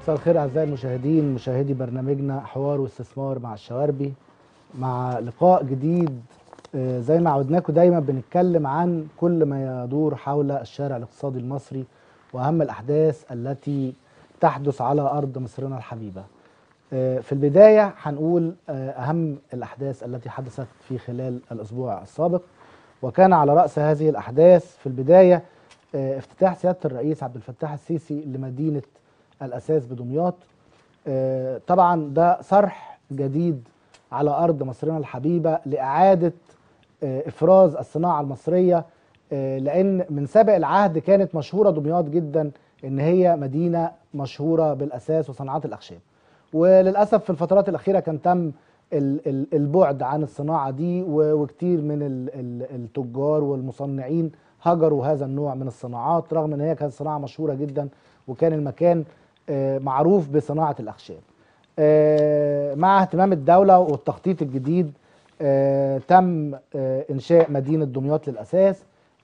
مساء الخير اعزائي المشاهدين مشاهدي برنامجنا حوار واستثمار مع الشواربي مع لقاء جديد آه، زي ما عودناكم دايما بنتكلم عن كل ما يدور حول الشارع الاقتصادي المصري واهم الاحداث التي تحدث على ارض مصرنا الحبيبه. آه، في البدايه هنقول آه، اهم الاحداث التي حدثت في خلال الاسبوع السابق وكان على راس هذه الاحداث في البدايه آه، افتتاح سياده الرئيس عبد الفتاح السيسي لمدينه الاساس بدمياط آه، طبعا ده صرح جديد على ارض مصرنا الحبيبه لاعاده آه، افراز الصناعه المصريه آه، لان من سابق العهد كانت مشهوره دمياط جدا ان هي مدينه مشهوره بالاساس وصناعات الاخشاب وللاسف في الفترات الاخيره كان تم ال- ال- البعد عن الصناعه دي و- وكتير من ال- ال- التجار والمصنعين هجروا هذا النوع من الصناعات رغم ان هي كانت صناعه مشهوره جدا وكان المكان آه، معروف بصناعه الاخشاب آه، مع اهتمام الدوله والتخطيط الجديد آه، تم آه، انشاء مدينه دمياط للاساس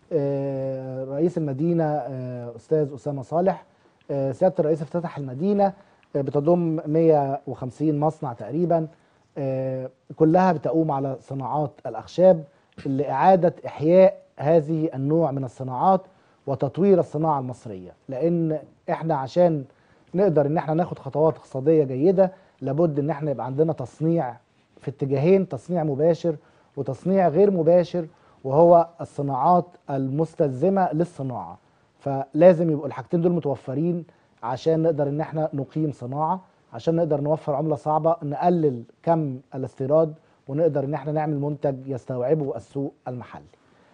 آه، رئيس المدينه آه، استاذ اسامه صالح آه، سياده الرئيس افتتح المدينه آه، بتضم 150 مصنع تقريبا آه، كلها بتقوم على صناعات الاخشاب لاعاده احياء هذه النوع من الصناعات وتطوير الصناعه المصريه لان احنا عشان نقدر ان احنا ناخد خطوات اقتصاديه جيده لابد ان احنا يبقى عندنا تصنيع في اتجاهين تصنيع مباشر وتصنيع غير مباشر وهو الصناعات المستلزمه للصناعه فلازم يبقوا الحاجتين دول متوفرين عشان نقدر ان احنا نقيم صناعه عشان نقدر نوفر عمله صعبه نقلل كم الاستيراد ونقدر ان احنا نعمل منتج يستوعبه السوق المحلي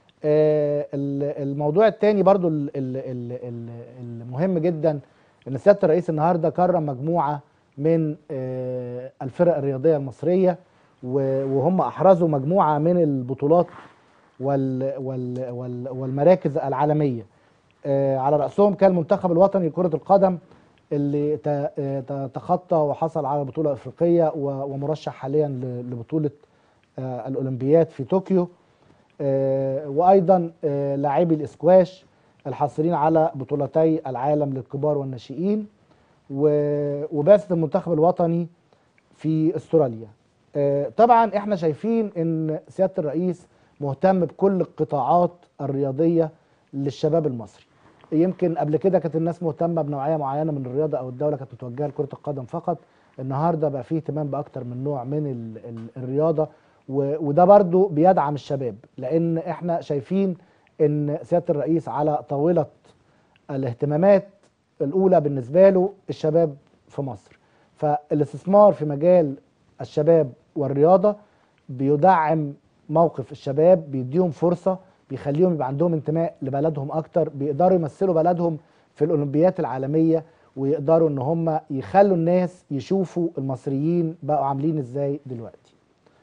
آه، ال- الموضوع الثاني برضو ال- ال- ال- ال- المهم جدا ان سياده الرئيس النهارده كرم مجموعه من آه، الفرق الرياضيه المصريه و- وهم احرزوا مجموعه من البطولات وال وال وال والمراكز العالميه آه، على راسهم كان المنتخب الوطني لكره القدم اللي ت- آه، ت- تخطى وحصل على بطوله افريقيه و- ومرشح حاليا ل- لبطوله آه، الاولمبياد في طوكيو آه، وايضا آه، لاعبي الاسكواش الحاصلين على بطولتي العالم للكبار والناشئين و- وبعثه المنتخب الوطني في استراليا آه، طبعا احنا شايفين ان سياده الرئيس مهتم بكل القطاعات الرياضيه للشباب المصري يمكن قبل كده كانت الناس مهتمه بنوعيه معينه من الرياضه او الدوله كانت متوجهه لكره القدم فقط النهارده بقى فيه اهتمام باكتر من نوع من ال ال الرياضه و- وده برضو بيدعم الشباب لان احنا شايفين ان سياده الرئيس على طاوله الاهتمامات الاولى بالنسبه له الشباب في مصر فالاستثمار في مجال الشباب والرياضه بيدعم موقف الشباب بيديهم فرصه بيخليهم يبقى عندهم انتماء لبلدهم اكتر بيقدروا يمثلوا بلدهم في الاولمبيات العالميه ويقدروا ان هم يخلوا الناس يشوفوا المصريين بقوا عاملين ازاي دلوقتي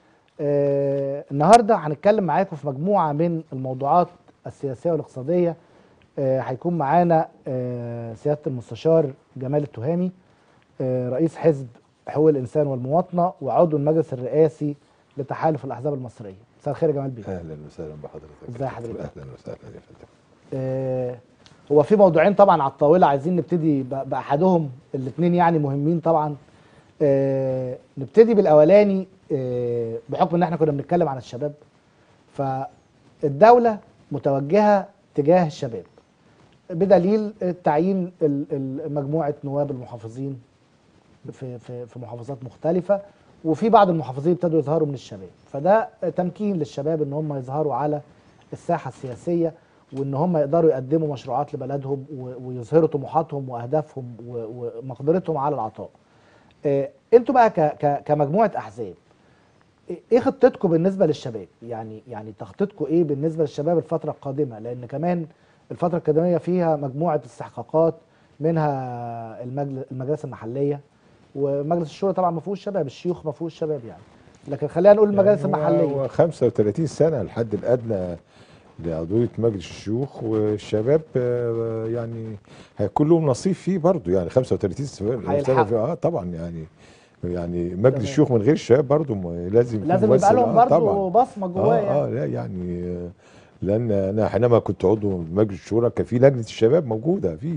آه النهارده هنتكلم معاكم في مجموعه من الموضوعات السياسيه والاقتصاديه آه هيكون معانا آه سياده المستشار جمال التهامي آه رئيس حزب حقوق الانسان والمواطنه وعضو المجلس الرئاسي لتحالف الاحزاب المصريه مساء الخير يا جمال بيه اهلا وسهلا بحضرتك ازي حضرتك؟ اهلا وسهلا يا فندم آه، هو في موضوعين طبعا على الطاوله عايزين نبتدي ب- باحدهم الاثنين يعني مهمين طبعا آه، نبتدي بالاولاني آه، بحكم ان احنا كنا بنتكلم عن الشباب فالدوله متوجهه تجاه الشباب بدليل تعيين ال- ال- مجموعه نواب المحافظين في في في محافظات مختلفه وفي بعض المحافظين ابتدوا يظهروا من الشباب فده تمكين للشباب ان هم يظهروا على الساحه السياسيه وان هم يقدروا يقدموا مشروعات لبلدهم و- ويظهروا طموحاتهم واهدافهم و- ومقدرتهم على العطاء. آه، انتوا بقى ك- ك- كمجموعه احزاب ايه خطتكم بالنسبه للشباب؟ يعني يعني تخطيطكم ايه بالنسبه للشباب الفتره القادمه؟ لان كمان الفتره القادمه فيها مجموعه استحقاقات منها المجل- المجالس المحليه ومجلس الشورى طبعا ما فيهوش شباب، الشيوخ ما فيهوش شباب يعني. لكن خلينا نقول المجالس يعني هو- المحليه. هو 35 سنه الحد الادنى لعضويه مجلس الشيوخ والشباب آه، يعني هيكون لهم نصيب فيه برضه يعني 35 سنه هيلحقوا. سنة- اه طبعا يعني يعني تمام. مجلس الشيوخ من غير الشباب برضه م- لازم يكون لازم يبقى ممثل. لهم آه برضه طبعا بصمه جواه اه يعني. اه لا يعني آه، لان انا حينما كنت عضو مجلس الشورى كان في لجنه الشباب موجوده فيه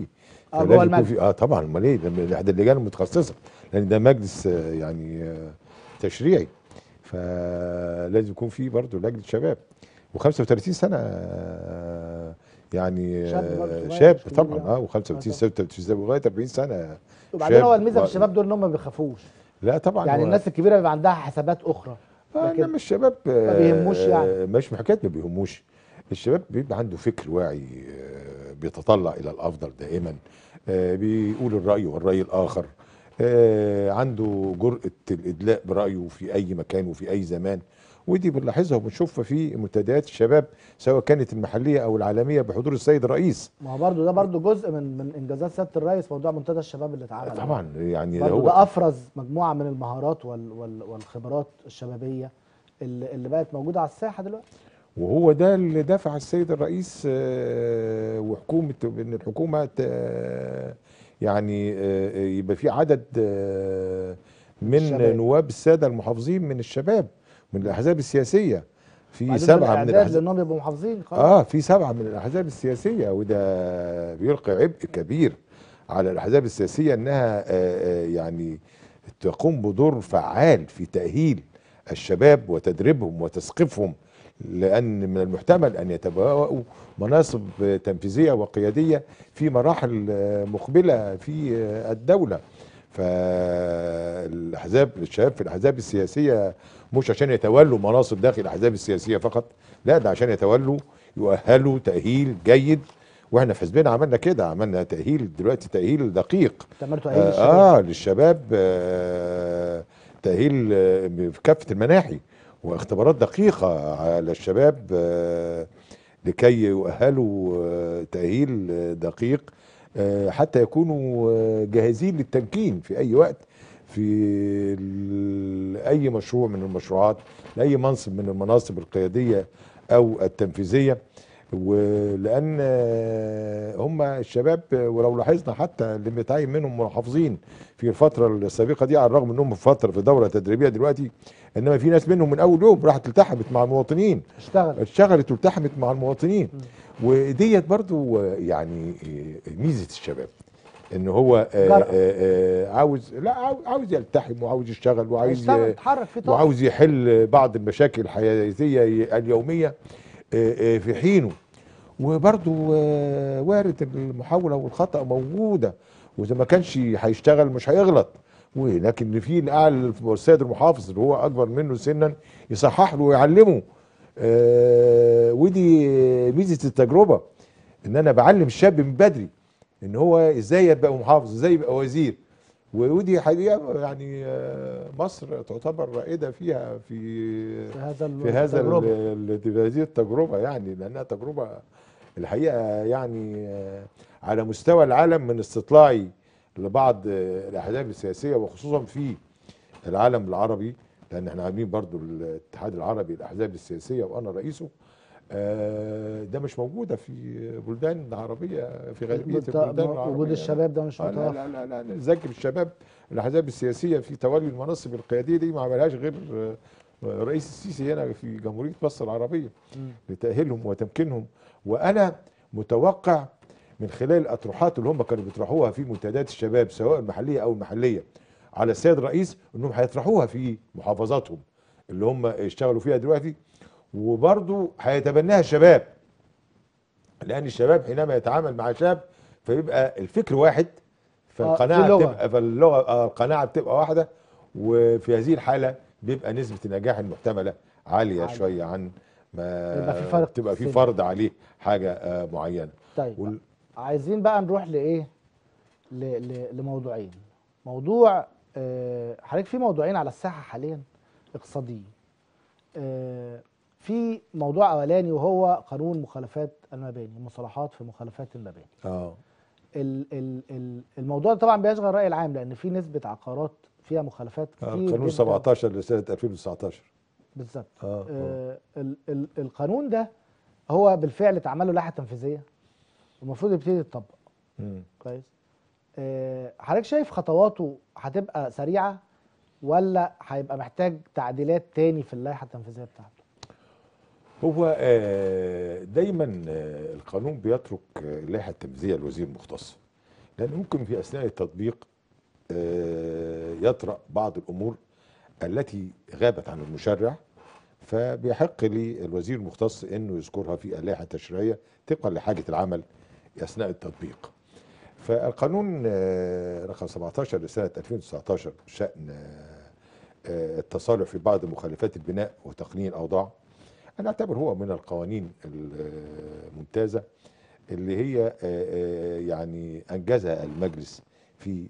اه فلازم جوه يكون المجلس في اه طبعا امال ايه ده احد اللجان المتخصصه لان ده مجلس آه، يعني آه، تشريعي فلازم يكون في برضه لجنه شباب و35 سنه آه، يعني شاب برضه آه، صغير، شاب مش كبير طبعا يعني. اه آه، و35 طبعا. 36 سنه لغايه 40 سنه وبعدين شاب هو الميزه في و- الشباب دول ان هم ما بيخافوش لا طبعا يعني هو- الناس الكبيره بيبقى عندها حسابات اخرى آه لكن انما الشباب ما بيهموش يعني. آه، مش حكايه ما بيهموش الشباب بيبقى عنده فكر واعي آه، بيتطلع الى الافضل دائما آه، بيقول الراي والراي الاخر آه، عنده جرأة الإدلاء برأيه في أي مكان وفي أي زمان ودي بنلاحظها وبنشوفها في منتديات الشباب سواء كانت المحلية أو العالمية بحضور السيد الرئيس ما هو برضه ده برضه جزء من من انجازات سياده الرئيس موضوع منتدى الشباب اللي اتعمل طبعا يعني ده برضه هو ده افرز مجموعه من المهارات وال وال والخبرات الشبابيه اللي, اللي بقت موجوده على الساحه دلوقتي وهو ده اللي دفع السيد الرئيس آه، وحكومه ان الحكومه ت- يعني آه، يبقى في عدد آه، من الشباب. نواب الساده المحافظين من الشباب من الاحزاب السياسيه في بعدين سبعه من الإعداد الاحزاب لانهم يبقوا محافظين خلاص اه في سبعه من الاحزاب السياسيه وده بيلقي عبء كبير على الاحزاب السياسيه انها آه، آه، يعني تقوم بدور فعال في تاهيل الشباب وتدريبهم وتثقيفهم لان من المحتمل ان يتبوأوا مناصب آه، تنفيذيه وقياديه في مراحل آه، مقبله في آه، الدوله فالاحزاب الشباب في الاحزاب السياسيه مش عشان يتولوا مناصب داخل الاحزاب السياسيه فقط لا ده عشان يتولوا يؤهلوا تاهيل جيد واحنا في حزبنا عملنا كده عملنا تاهيل دلوقتي تاهيل دقيق تعملوا تأهيل آه, للشباب اه للشباب آه تاهيل آه في كافه المناحي واختبارات دقيقه على الشباب آه لكي يؤهلوا آه تاهيل آه، دقيق آه حتى يكونوا آه جاهزين للتمكين في اي وقت في ال- اي مشروع من المشروعات لاي منصب من المناصب القياديه او التنفيذيه ولان آه، هم الشباب آه، ولو لاحظنا حتى اللي بيتعين منهم محافظين في الفتره السابقه دي على الرغم انهم في فتره في دوره تدريبيه دلوقتي انما في ناس منهم من اول يوم راحت التحمت مع المواطنين اشتغل اشتغلت والتحمت مع المواطنين وديت برضو آه، يعني آه، ميزه الشباب ان هو آه، جرأة. آه، آه، عاوز لا عاو- عاوز يلتحم وعاوز يشتغل وعاوز اشتغل ي- اتحرك في طاقه وعاوز يحل بعض المشاكل الحياتيه اليوميه آه، آه، في حينه وبرضو آه، وارد المحاوله والخطا موجوده واذا ما كانش هيشتغل مش هيغلط ولكن في الاعلى السيد المحافظ اللي هو اكبر منه سنا يصحح له ويعلمه آه، ودي ميزه التجربه ان انا بعلم الشاب من بدري ان هو ازاي يبقى محافظ ازاي يبقى وزير ودي حقيقه يعني آه، مصر تعتبر رائده فيها في في هذا ال- في هذا التجربة. ال- ال- في هذه التجربه يعني لانها تجربه الحقيقه يعني آه، على مستوى العالم من استطلاعي لبعض آه، الاحزاب السياسيه وخصوصا في العالم العربي لان احنا عاملين برضو الاتحاد العربي الاحزاب السياسيه وانا رئيسه آه، ده مش موجوده في بلدان عربيه في غالبيه مت- البلدان العربيه وجود الشباب ده مش آه لا متوفر لا لا لا نذكر الشباب الاحزاب السياسيه في تولي المناصب القياديه دي ما عملهاش غير آه، رئيس السيسي هنا في جمهوريه مصر العربيه مم. لتاهيلهم وتمكينهم وانا متوقع من خلال الاطروحات اللي هم كانوا بيطرحوها في منتديات الشباب سواء المحليه او المحليه على السيد الرئيس انهم هيطرحوها في محافظاتهم اللي هم اشتغلوا فيها دلوقتي وبرضه هيتبناها الشباب لان الشباب حينما يتعامل مع شاب فيبقى الفكر واحد فالقناعه في لغة. بتبقى فاللغه آه، القناعه بتبقى واحده وفي هذه الحاله بيبقى نسبه النجاح المحتمله عاليه عالية. شويه عن ما يبقى في فرق تبقى في سن. فرض عليه حاجه آه، معينه طيب وال- عايزين بقى نروح لايه ل... ل... لموضوعين موضوع آه، حضرتك في موضوعين على الساحه حاليا اقتصاديين آه، في موضوع اولاني وهو قانون مخالفات المباني المصالحات في مخالفات المباني اه ال... ال... ال- الموضوع ده طبعا بيشغل الراي العام لان في نسبه عقارات فيها مخالفات آه، كتير قانون جداً. 17 لسنه 2019 بالظبط اه آه. آه، ال- ال- القانون ده هو بالفعل اتعمل له لائحه تنفيذيه المفروض يبتدي يتطبق مم. كويس آه، حضرتك شايف خطواته هتبقى سريعه ولا هيبقى محتاج تعديلات تاني في اللائحه التنفيذيه بتاعته هو آه، دايما آه، القانون بيترك آه، اللائحه التنفيذيه للوزير المختص لان ممكن في اثناء التطبيق آه، يطرا بعض الامور التي غابت عن المشرع فبيحق للوزير المختص انه يذكرها في اللائحه التشريعيه طبقا لحاجه العمل اثناء التطبيق. فالقانون آه، رقم 17 لسنه 2019 بشان آه، آه، التصالح في بعض مخالفات البناء وتقنين الاوضاع انا اعتبر هو من القوانين الممتازه اللي هي آه، آه، يعني انجزها المجلس في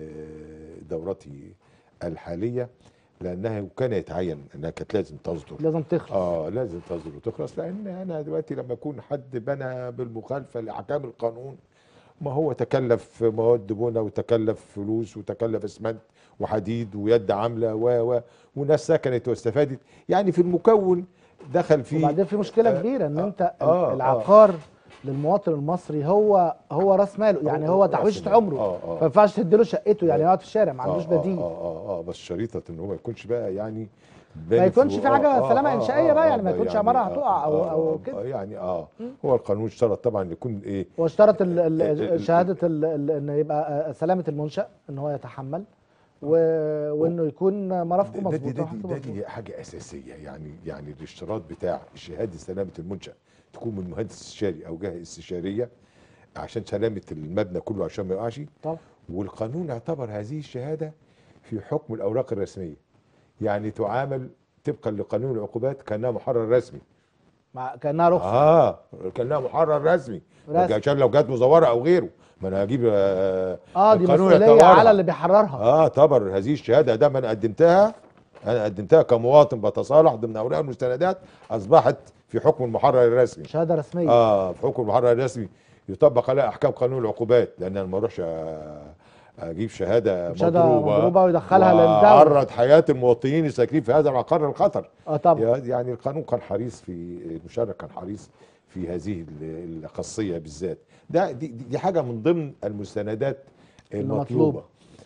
آه، دورته الحاليه لانها كان يتعين انها كانت لازم تصدر لازم تخلص اه لازم تصدر وتخلص لان انا دلوقتي لما يكون حد بنى بالمخالفه لاحكام القانون ما هو تكلف مواد بناء وتكلف فلوس وتكلف اسمنت وحديد ويد عامله و و وناس سكنت واستفادت يعني في المكون دخل فيه وبعدين في مشكله آه، كبيره ان آه، انت آه، آه. العقار للمواطن المصري هو هو راس ماله يعني هو رأس تحويشه مال. عمره اه اه ما ينفعش تديله شقته يعني يقعد في الشارع ما عندوش آه، آه، بديل اه اه اه بس شريطه ان هو ما يكونش بقى يعني ما يكونش في آه، حاجة آه، سلامة آه، إنشائية آه، بقى، آه، يعني ما يكونش يعني عمارة آه، هتقع أو- آه، أو آه، كده. يعني اه هو القانون اشترط طبعا يكون ايه هو اشترط ال- ال- ال- ال- شهاده ال- ال- ان يبقى سلامه المنشا ان هو يتحمل و... وانه يكون مرافقه ده دي, مظبوطه ده, وحاجته دي, ده مظبوطة. دي حاجه اساسيه يعني يعني الاشتراط بتاع شهاده سلامه المنشا تكون من مهندس استشاري او جهه استشاريه عشان سلامه المبنى كله عشان ما يقعش طبعا والقانون اعتبر هذه الشهاده في حكم الاوراق الرسميه يعني تعامل طبقا لقانون العقوبات كانها محرر رسمي مع كانها رخصه اه كانها محرر رسمي رسمي. عشان لو جت مزوره او غيره ما انا هجيب آه اه دي القانون مسؤوليه يعتبرها. على اللي بيحررها اه اعتبر هذه الشهاده ده انا قدمتها انا قدمتها كمواطن بتصالح ضمن اوراق المستندات اصبحت في حكم المحرر الرسمي شهاده رسميه اه في حكم المحرر الرسمي يطبق عليها احكام قانون العقوبات لان انا ما اروحش آه، اجيب شهاده شهادة مضروبه مضروبة ويدخلها للدولة. وعرض حياه المواطنين الساكنين في هذا العقار للخطر اه طبعا يعني القانون كان حريص في المشرع كان حريص في هذه ال- الخاصيه بالذات ده دي, دي دي حاجه من ضمن المستندات المطلوبة. المطلوبه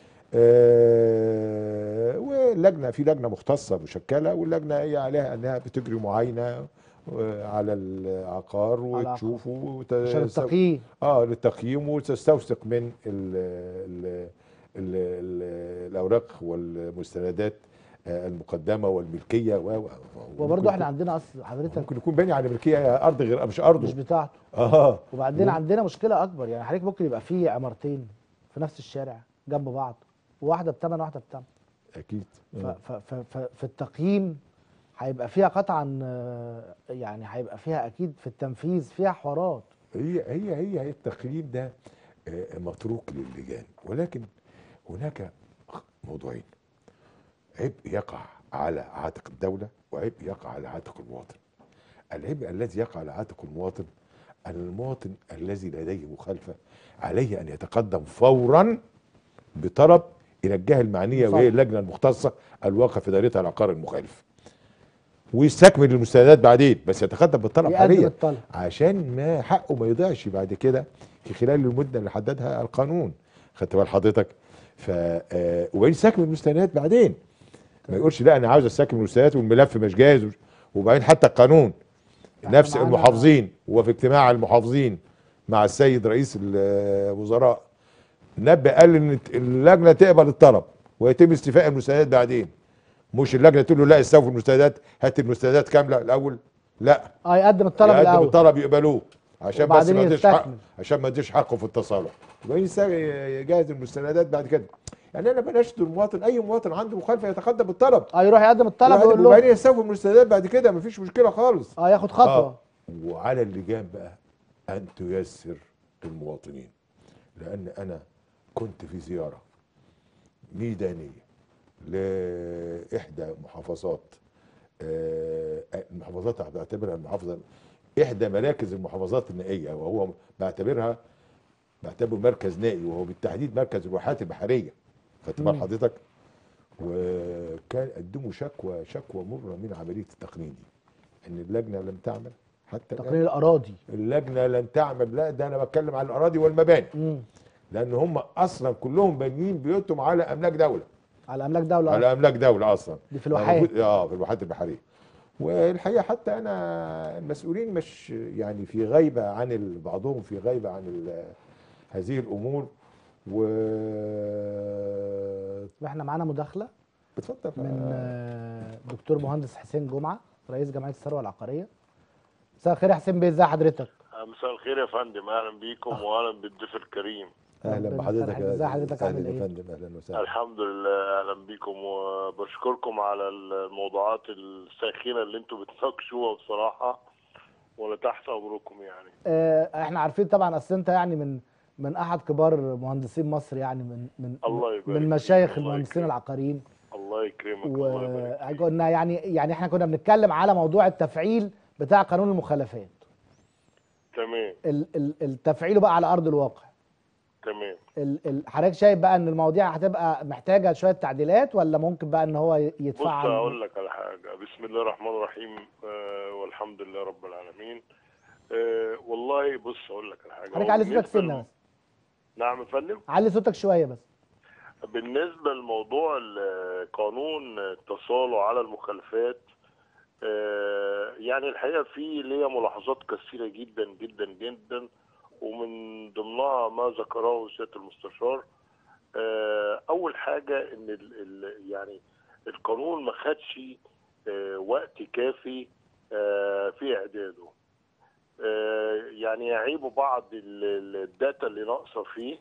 آه واللجنه في لجنه مختصه مشكله واللجنه هي عليها انها بتجري معاينه آه، على العقار العقار. وتشوفه وت- عشان التقييم اه للتقييم وتستوثق من ال ال ال ال الاوراق والمستندات آه، المقدمه والملكيه و و- وبرضه ممكن احنا عندنا اصل حضرتك ممكن يكون باني على ملكيه ارض غير مش ارضه مش بتاعته اه وبعدين مم. عندنا مشكله اكبر يعني حضرتك ممكن يبقى في عمارتين في نفس الشارع جنب بعض وواحده بتمن واحده بتمن اكيد ف- آه. ف- ف- ف- في التقييم هيبقى فيها قطعا آه، يعني هيبقى فيها اكيد في التنفيذ فيها حوارات هي هي هي هي التقييم ده آه، متروك للجان ولكن هناك موضوعين عبء يقع على عاتق الدولة وعبء يقع على عاتق المواطن العبء الذي يقع على عاتق المواطن أن المواطن الذي لديه مخالفة عليه أن يتقدم فورا بطلب إلى الجهة المعنية وهي صح. اللجنة المختصة الواقع في دائرتها العقار المخالف ويستكمل المستندات بعدين بس يتقدم بالطلب يقدم حاليا الطلب عشان ما حقه ما يضيعش بعد كده في خلال المده اللي حددها القانون خدت بال حضرتك ف آه، وبعدين يستكمل المستندات بعدين ما يقولش لا انا عاوز استكمل المستندات والملف مش جاهز وش- وبعدين حتى القانون إحنا نفس معانا- المحافظين وفي اجتماع المحافظين مع السيد رئيس الوزراء نبه قال ان اللجنه تقبل الطلب ويتم استيفاء المستندات بعدين مش اللجنه تقول له لا استوفوا المستندات هات المستندات كامله الاول لا اه يقدم الطلب يقدم الاول الطلب يقبلوه عشان بس وبعدين ما يديش حق يستكمل. عشان ما يديش حقه في التصالح وبعدين يست- يجهز المستندات بعد كده يعني انا بناشد المواطن اي مواطن عنده مخالفه يتقدم بالطلب اه يروح يقدم الطلب يعني ويقول وبعدين له يستوفي المستندات بعد كده مفيش مشكله خالص اه ياخد خطوه آه. وعلى اللجان بقى ان تيسر المواطنين لان انا كنت في زياره ميدانيه لاحدى محافظات آه، المحافظات بعتبرها المحافظه احدى مراكز المحافظات النائيه وهو بعتبرها بعتبره مركز نائي وهو بالتحديد مركز الواحات البحريه خدت بال مم. حضرتك وكان قدموا شكوى شكوى مره من عمليه التقنين دي ان اللجنه لم تعمل حتى الآن. تقنين الاراضي اللجنه لن تعمل لا ده انا بتكلم على الاراضي والمباني امم لان هم اصلا كلهم بانيين بيوتهم على املاك دوله على املاك دوله على املاك دوله اصلا دي في الواحات المفروض- اه في الواحات البحريه والحقيقه حتى انا المسؤولين مش يعني في غيبه عن ال- بعضهم في غيبه عن ال- هذه الامور و احنا معانا مداخله اتفضل من آه، دكتور مهندس حسين جمعه رئيس جمعيه الثروه العقاريه مساء الخير يا حسين بيه ازي حضرتك مساء الخير يا فندم اهلا بيكم واهلا بالضيف الكريم اهلا ربنا بحضرتك يخليك. ازي حضرتك أهلاً عامل يا إيه؟ فندم اهلا وسهلا الحمد لله اهلا بيكم وبشكركم على الموضوعات الساخنه اللي انتم بتناقشوها بصراحه وانا تحت امركم يعني آه، احنا عارفين طبعا اصل انت يعني من من احد كبار مهندسين مصر يعني من من الله يبارك من فيك، مشايخ الله المهندسين يكرمك. العقاريين الله يكرمك الله يبارك فيك. وقلنا يعني يعني احنا كنا بنتكلم على موضوع التفعيل بتاع قانون المخالفات تمام ال- ال- التفعيله بقى على ارض الواقع تمام ال- ال- حضرتك شايف بقى ان المواضيع هتبقى محتاجه شويه تعديلات ولا ممكن بقى ان هو ي- بص يتفعل اقول لك على حاجه بسم الله الرحمن الرحيم آه والحمد لله رب العالمين آه والله بص اقول لك على حاجه حضرتك هو علي صوتك بالنسبة سنه لم- بس نعم يا فندم علي صوتك شويه بس بالنسبة لموضوع ال- قانون التصالح على المخالفات آه، يعني الحقيقة في ليا ملاحظات كثيرة جدا جدا جدا ومن ضمنها ما ذكره سيادة المستشار آه، أول حاجة إن ال ال يعني القانون ما خدش آه، وقت كافي آه، في إعداده آه، يعني يعيب بعض ال- ال- الداتا اللي ناقصة فيه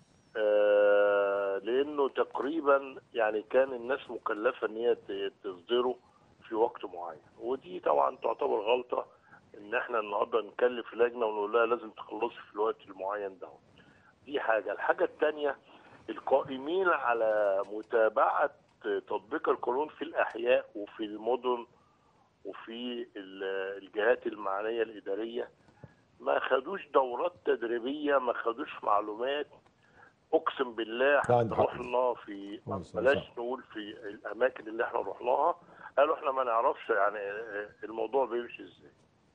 آه، لانه تقريبا يعني كان الناس مكلفه ان هي ت- تصدره في وقت معين ودي طبعا تعتبر غلطه ان احنا النهارده نكلف لجنه ونقول لها لازم تخلصي في الوقت المعين ده دي حاجه الحاجه الثانيه القائمين على متابعه تطبيق القانون في الاحياء وفي المدن وفي ال- الجهات المعنيه الاداريه ما خدوش دورات تدريبيه ما خدوش معلومات اقسم بالله لا، احنا عندك حق. رحنا في آه، صح، بلاش صح. نقول في الاماكن اللي احنا رحناها قالوا احنا ما نعرفش يعني الموضوع بيمشي ازاي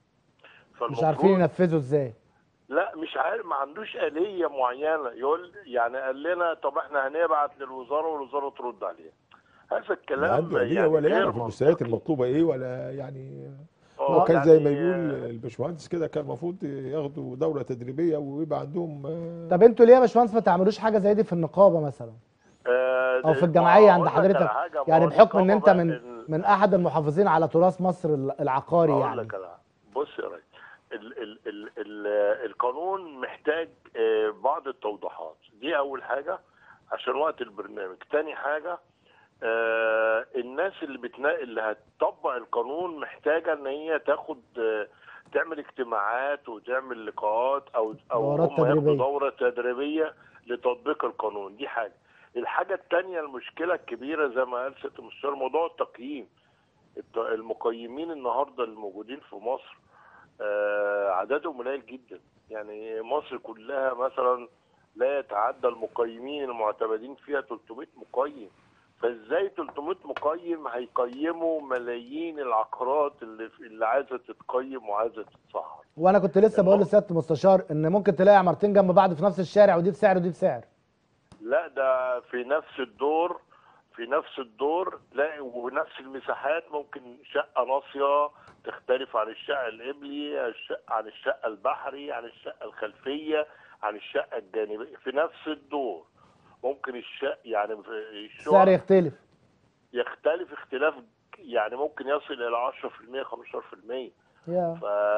مش عارفين ينفذوا ازاي لا مش عارف ما عندوش آلية معينة يقول يعني قال لنا طب احنا هنبعت للوزارة والوزارة ترد عليها هذا لا الكلام عنده آلية يعني ولا غير يعرف المستويات منطقي. المطلوبة ايه ولا يعني آه، هو كان زي ما يعني، يقول الباشمهندس كده كان المفروض ياخدوا دورة تدريبية ويبقى عندهم آه، طب انتوا ليه يا باشمهندس ما تعملوش حاجه زي دي في النقابه مثلا آه، او في ما الجمعيه عند أقول لك على حضرتك حاجة، ما يعني هو بحكم ان انت النقابة من بقى ال- من احد المحافظين على تراث مصر العقاري اقول يعني لك على بص يا ريس ال ال ال ال القانون محتاج آه، بعض التوضيحات دي اول حاجه عشان وقت البرنامج تاني حاجه آه، الناس اللي بتنا... اللي هتطبق القانون محتاجه ان هي تاخد آه، تعمل اجتماعات وتعمل لقاءات او او دورات هم ياخدوا تدريبية. دوره تدريبيه لتطبيق القانون دي حاجه الحاجه الثانيه المشكله الكبيره زي ما قال سياده المستشار موضوع التقييم الت- المقيمين النهارده الموجودين في مصر آه، عددهم قليل جدا يعني مصر كلها مثلا لا يتعدى المقيمين المعتمدين فيها 300 مقيم فازاي 300 مقيم هيقيموا ملايين العقارات اللي اللي عايزه تتقيم وعايزه تتسعر وانا كنت لسه بقول لسياده المستشار ان ممكن تلاقي عمارتين جنب بعض في نفس الشارع ودي بسعر ودي بسعر لا ده في نفس الدور في نفس الدور لا ونفس المساحات ممكن شقة ناصية تختلف عن الشقة القبلي الشقة عن الشقة البحري عن الشقة الخلفية عن الشقة الجانبية في نفس الدور ممكن الشقة يعني في السعر الشقق يختلف يختلف اختلاف يعني ممكن يصل إلى 10% 15% يا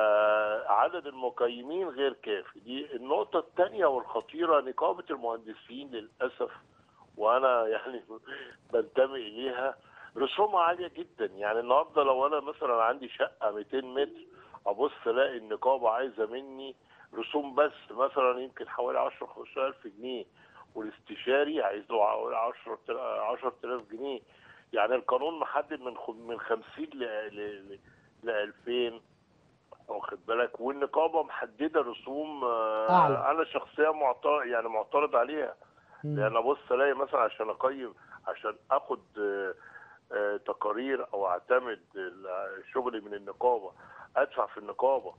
فعدد المقيمين غير كافي دي النقطة الثانية والخطيرة نقابة المهندسين للأسف وأنا يعني بنتمي إليها رسومها عالية جدا يعني النهاردة لو أنا مثلا عندي شقة 200 متر أبص ألاقي النقابة عايزة مني رسوم بس مثلا يمكن حوالي 10 15000 جنيه والاستشاري عايز له حوالي 10 10000 جنيه يعني القانون محدد من خم- من 50 ل ل- ل 2000 واخد بالك والنقابه محدده رسوم آه، أعلى. انا شخصيا معترض يعني معترض عليها مم. لان ابص الاقي مثلا عشان اقيم عشان اخد آه، آه، تقارير او اعتمد ال- شغلي من النقابه ادفع في النقابه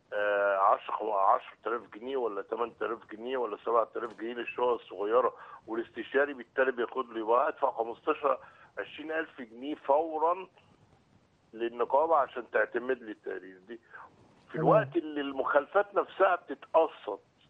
10 10000 جنيه ولا 8000 جنيه ولا 7000 جنيه للشقق الصغيره والاستشاري بالتالي بياخد لي بقى ادفع 15 20000 جنيه فورا للنقابه عشان تعتمد لي التقارير دي في تمام. الوقت اللي المخالفات نفسها بتتقسط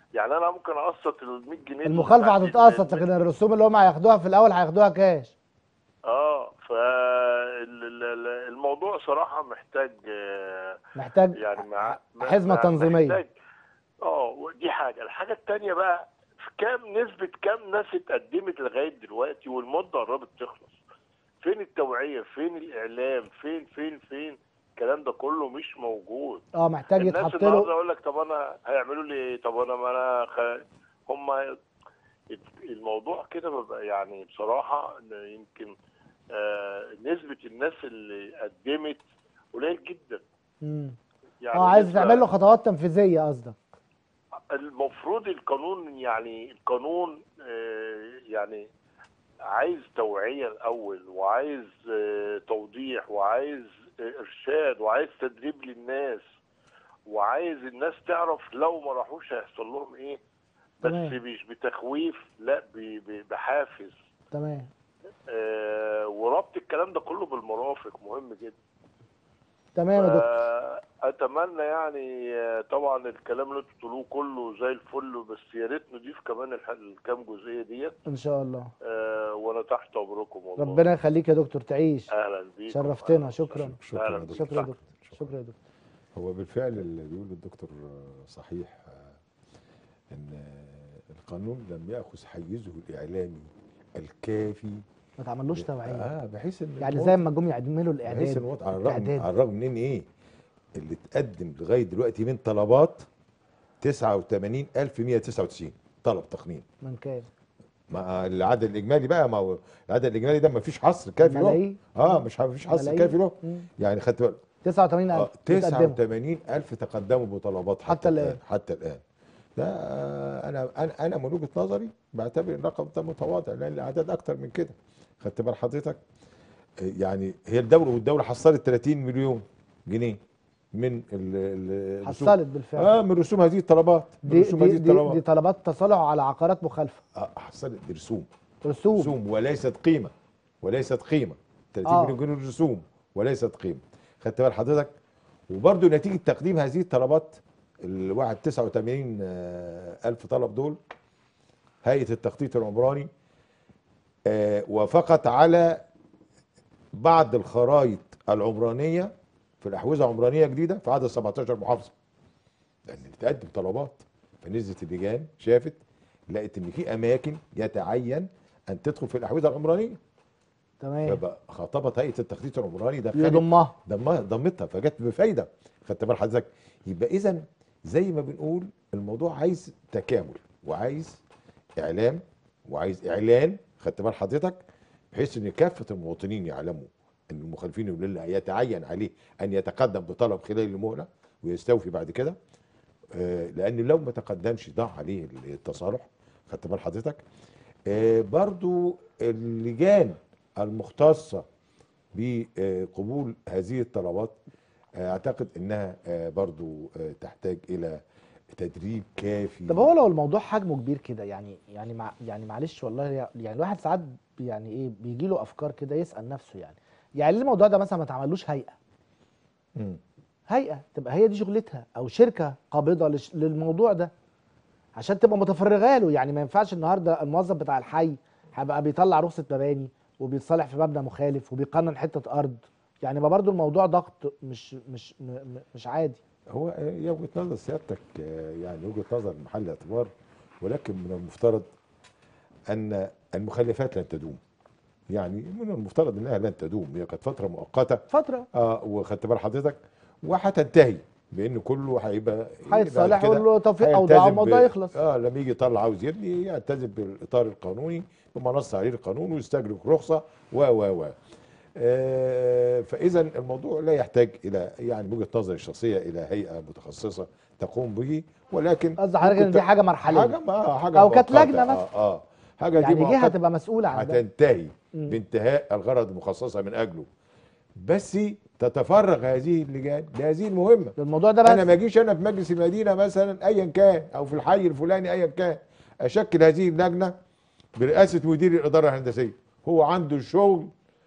يعني انا ممكن اقسط ال 100 جنيه المخالفه دول هتتقسط لكن الرسوم اللي هم هياخدوها في الاول هياخدوها كاش اه فالموضوع صراحه محتاج آه، محتاج يعني مع حزمة مع- تنظيمية. محتاج اه دي حاجه الحاجه الثانيه بقى في كام نسبه كام ناس اتقدمت لغايه دلوقتي والمده قربت تخلص فين التوعيه فين الاعلام فين فين فين الكلام ده كله مش موجود اه محتاج الناس يتحط النهارده له يقول لك طب انا هيعملوا لي ايه طب انا ما انا خ... هم الموضوع كده ببقى يعني بصراحه إن يمكن آه نسبه الناس اللي قدمت قليل جدا مم. يعني اه عايز نسبة- تعمل له خطوات تنفيذيه قصدك المفروض القانون يعني القانون آه، يعني عايز توعية الأول وعايز آه، توضيح وعايز آه، إرشاد وعايز تدريب للناس وعايز الناس تعرف لو ما راحوش هيحصل لهم إيه بس تمام. مش بتخويف لا ب- ب- بحافز تمام آه، وربط الكلام ده كله بالمرافق مهم جدا تمام يا دكتور آه، اتمنى يعني آه، طبعا الكلام اللي انتوا بتقولوه كله زي الفل بس يا ريت نضيف كمان الح- الكام جزئيه ديت ان شاء الله آه، وانا تحت امركم والله ربنا يخليك يا دكتور تعيش اهلا بيك شرفتنا شكرا شكرا أهلا يا بيك. دكتور. شكرا يا دكتور شكرا يا دكتور هو بالفعل اللي بيقوله الدكتور آه، صحيح آه، ان آه، القانون لم ياخذ حيزه الاعلامي الكافي ما تعملوش توعيه اه بحيث ان يعني المواطن- زي ما جم يعملوا بحيث الاعداد المواطن على الرغم الإعداد. على الرغم من ايه اللي اتقدم لغايه دلوقتي من طلبات 89199 طلب تقنين من كام مع العدد الاجمالي بقى ما هو العدد الاجمالي ده ما فيش حصر كافي له ملايين اه مش مفيش حصر ملايين. كافي له مم. يعني خدت بالك 89000 آه، بيتقدموا 89000 تقدموا بطلبات حتى, حتى الآن. الآن حتى الآن ده آه، أنا أنا أنا من وجهة نظري بعتبر الرقم ده متواضع لأن الأعداد أكتر من كده خدت بال حضرتك آه، يعني هي الدولة والدولة حصلت 30 مليون جنيه من ال- ال- الرسوم. حصلت بالفعل اه من رسوم هذه الطلبات من دي رسوم دي هذه دي, الطلبات دي طلبات تصالح على عقارات مخالفه آه حصلت دي رسوم رسوم رسوم وليست قيمه وليست قيمه 30 آه. مليون جنيه رسوم وليست قيمه خدت بال حضرتك وبرده نتيجه تقديم هذه الطلبات الواحد 89 آه، الف طلب دول هيئه التخطيط العمراني آه، وافقت على بعض الخرائط العمرانيه في الاحوزه عمرانيه جديده في عدد 17 محافظه لان بتقدم طلبات فنزلت اللجان شافت لقت ان في اماكن يتعين ان تدخل في الاحوزه العمرانيه تمام فبقى خاطبت هيئه التخطيط العمراني ده يضمها ضمها ضمتها فجت بفايده خدت بال حضرتك يبقى اذا زي ما بنقول الموضوع عايز تكامل وعايز اعلام وعايز اعلان خدت بال حضرتك بحيث ان كافه المواطنين يعلموا ان المخالفين اللي يتعين عليه ان يتقدم بطلب خلال المهله ويستوفي بعد كده آه، لان لو ما تقدمش ضاع عليه التصالح خدت بال حضرتك آه، برضو اللجان المختصه بقبول هذه الطلبات آه، اعتقد انها آه، برضو آه، تحتاج الى تدريب كافي طب هو لو الموضوع حجمه كبير كده يعني يعني مع يعني معلش والله يعني الواحد ساعات يعني ايه بيجي له افكار كده يسال نفسه يعني يعني ليه الموضوع ده مثلا ما تعملوش هيئه مم. هيئه تبقى هي دي شغلتها او شركه قابضه لش- للموضوع ده عشان تبقى متفرغه له يعني ما ينفعش النهارده الموظف بتاع الحي هيبقى بيطلع رخصه مباني وبيتصالح في مبنى مخالف وبيقنن حته ارض يعني ما برضو الموضوع ضغط مش مش م- م- مش عادي هو آه، هي وجهه نظر سيادتك آه، يعني وجهه نظر محل اعتبار ولكن من المفترض ان المخلفات لن تدوم يعني من المفترض انها لن تدوم هي كانت فتره مؤقته فتره اه وخدت بال حضرتك وهتنتهي بان كله هيبقى هيتصالح بعد كده يقول له توفيق اوضاع هيلتزم الموضوع ب- يخلص اه لما يجي يطلع عاوز يبني يلتزم بالاطار القانوني بما نص عليه القانون ويستجلب رخصه و و و آه فاذا الموضوع لا يحتاج الى يعني من وجهه نظري الشخصيه الى هيئه متخصصه تقوم به ولكن قصدي حضرتك ان ممكن دي ت- حاجه مرحليه حاجه ما حاجه أو كانت مؤقتة. لجنة مثلا. اه, آه حاجه دي يعني جهه مؤقتة تبقى مسؤوله عن ده هتنتهي مم. بانتهاء الغرض المخصصه من اجله بس تتفرغ هذه اللجان لهذه المهمه الموضوع ده انا بس ما اجيش انا في مجلس المدينه مثلا ايا كان او في الحي الفلاني ايا كان اشكل هذه اللجنه برئاسه مدير الاداره الهندسيه هو عنده الشغل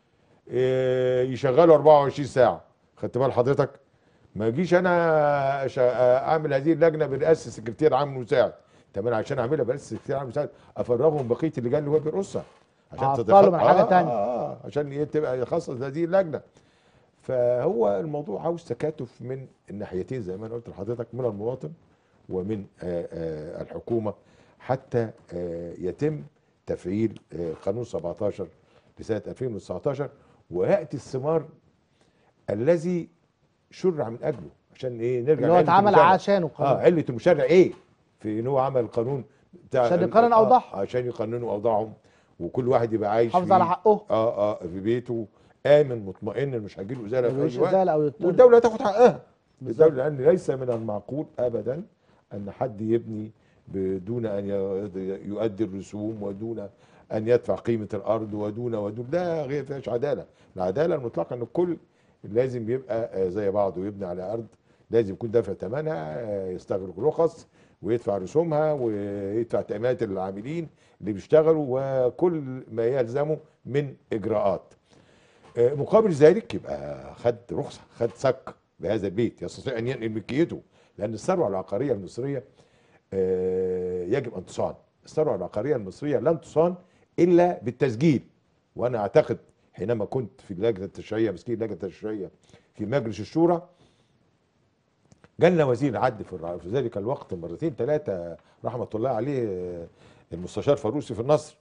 آه، يشغله 24 ساعه خدت بال حضرتك ما اجيش انا أش- اعمل هذه اللجنه برئاسه سكرتير عام مساعد طب انا عشان اعملها بس كتير عام مساعد افرغهم بقيه اللجان اللي هو بيرقصها عشان أعطله من حاجة آه تانية. آه آه عشان ي- تبقى يخصص هذه اللجنه فهو الموضوع عاوز تكاتف من الناحيتين زي ما انا قلت لحضرتك من المواطن ومن آه، آه، الحكومه حتى آه، يتم تفعيل آه، قانون 17 لسنه 2019 وياتي الثمار الذي شرع من اجله عشان ايه نرجع اللي هو لعلة اتعمل المشرع. عشانه اه القانون علة المشرع ايه في ان هو عمل القانون بتاع عشان يقنن آه، أوضاعهم. عشان يقننوا اوضاعهم وكل واحد يبقى عايش حافظ في- على حقه اه اه في بيته امن مطمئن مش هيجيله ازاله في ملوش اي وقت ازاله او يضطر والدوله تاخد حقها بالظبط. الدوله لان ليس من المعقول ابدا ان حد يبني بدون ان ي- يؤدي الرسوم ودون ان يدفع قيمه الارض ودون ودون ده غير فيهاش عداله العداله المطلقه ان الكل لازم يبقى آه، زي بعضه ويبني على ارض لازم يكون دافع ثمنها آه، يستغرق رخص ويدفع رسومها ويدفع تأمينات العاملين اللي بيشتغلوا وكل ما يلزمه من اجراءات آه، مقابل ذلك يبقى خد رخصه خد صك بهذا البيت يستطيع ان ينقل ملكيته لان الثروه العقاريه المصريه آه، يجب ان تصان الثروه العقاريه المصريه لن تصان الا بالتسجيل وانا اعتقد حينما كنت في اللجنه التشريعيه مسكين اللجنه التشريعيه في مجلس الشورى جالنا وزير العدل في الر- في ذلك الوقت مرتين ثلاثه رحمه الله عليه آه، المستشار فاروسي في النصر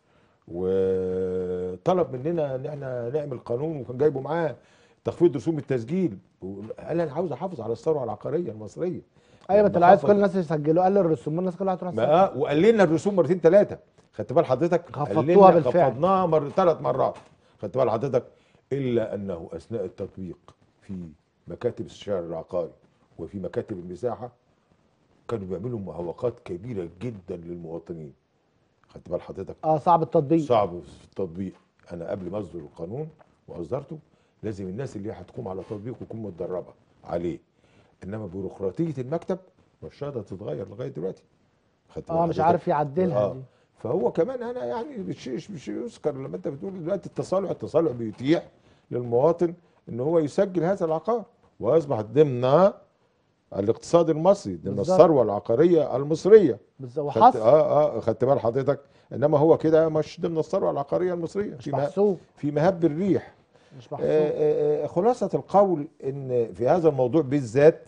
وطلب مننا ان احنا نعمل قانون وكان جايبه معاه تخفيض رسوم التسجيل قال انا عاوز احافظ على الثروه العقاريه المصريه ايوه ما انت لو عايز بخفض- كل الناس يسجلوا قال الرسوم الناس كلها هتروح تسجل. ما وقال لنا الرسوم مرتين ثلاثه خدت بال حضرتك قال خفضتوها لنا بالفعل. خفضناها مر ثلاث مرات خدت بال حضرتك الا انه اثناء التطبيق في مكاتب الشارع العقاري وفي مكاتب المساحه كانوا بيعملوا معوقات كبيره جدا للمواطنين خدت بال حضرتك اه صعب التطبيق صعب في التطبيق انا قبل ما اصدر القانون واصدرته لازم الناس اللي هتقوم على تطبيقه تكون متدربه عليه انما بيروقراطيه المكتب مش راضيه تتغير لغايه دلوقتي خدت بال اه مش حضرتك؟ عارف يعدلها آه. دي فهو كمان انا يعني مش مش يذكر لما انت بتقول دلوقتي التصالح التصالح بيتيح للمواطن ان هو يسجل هذا العقار ويصبح ضمن الاقتصاد المصري ضمن بالظبط. الثروه العقاريه المصريه بالظبط خدت وحصر اه اه خدت بال حضرتك انما هو كده مش ضمن الثروه العقاريه المصريه مش في مه- محسوب في مهب الريح مش آه، محسوب آه، آه، خلاصه القول ان في هذا الموضوع بالذات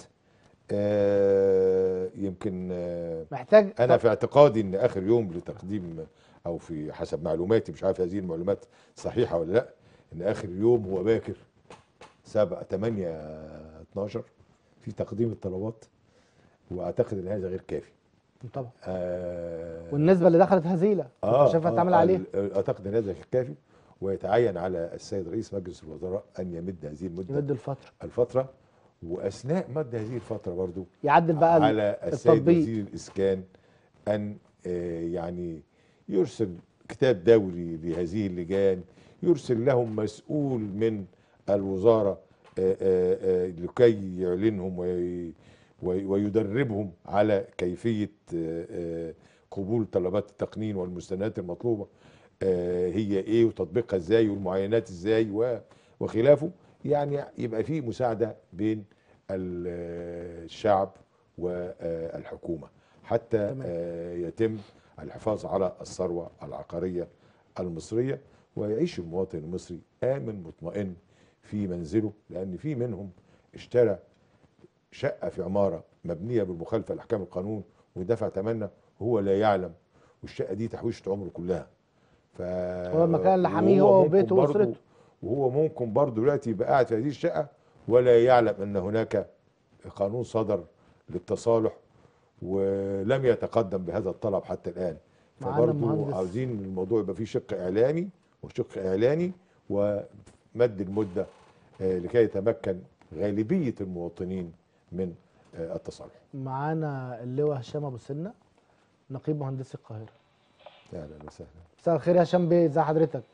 آه، يمكن آه، محتاج انا في اعتقادي ان اخر يوم لتقديم او في حسب معلوماتي مش عارف هذه المعلومات صحيحه ولا لا ان اخر يوم هو باكر 7 8 12 في تقديم الطلبات واعتقد ان هذا غير كافي طبعا آه والنسبه اللي دخلت هزيله اه شايفها آه، تعمل آه، عليها ال- اعتقد ان هذا غير كافي ويتعين على السيد رئيس مجلس الوزراء ان يمد هذه المده يمد الفتره الفتره واثناء مد هذه الفتره برضو يعدل بقى ال- على السيد التطبيق. وزير الاسكان ان آه، يعني يرسل كتاب دوري لهذه اللجان يرسل لهم مسؤول من الوزاره آه، آه، آه، لكي يعلنهم وي- وي- ويدربهم على كيفيه آه، آه، قبول طلبات التقنين والمستندات المطلوبه آه، هي ايه وتطبيقها ازاي والمعاينات ازاي و- وخلافه يعني يبقى في مساعده بين ال- الشعب والحكومه حتى تمام. آه، يتم الحفاظ على الثروه العقاريه المصريه ويعيش المواطن المصري امن مطمئن في منزله لان في منهم اشترى شقه في عماره مبنيه بالمخالفه لاحكام القانون ودفع ثمنها وهو لا يعلم والشقه دي تحويشه عمره كلها ف هو المكان اللي حاميه وهو هو ممكن وبيته برضه- واسرته وهو ممكن برضه دلوقتي يبقى قاعد في هذه الشقه ولا يعلم ان هناك قانون صدر للتصالح ولم يتقدم بهذا الطلب حتى الان معانا فبرضه المهندس. عاوزين الموضوع يبقى فيه شق اعلامي وشق اعلاني ومد المده آه، لكي يتمكن غالبيه المواطنين من آه، التصالح معانا اللواء هشام ابو سنه نقيب مهندسي القاهره اهلا وسهلا مساء الخير يا هشام بيه ازي حضرتك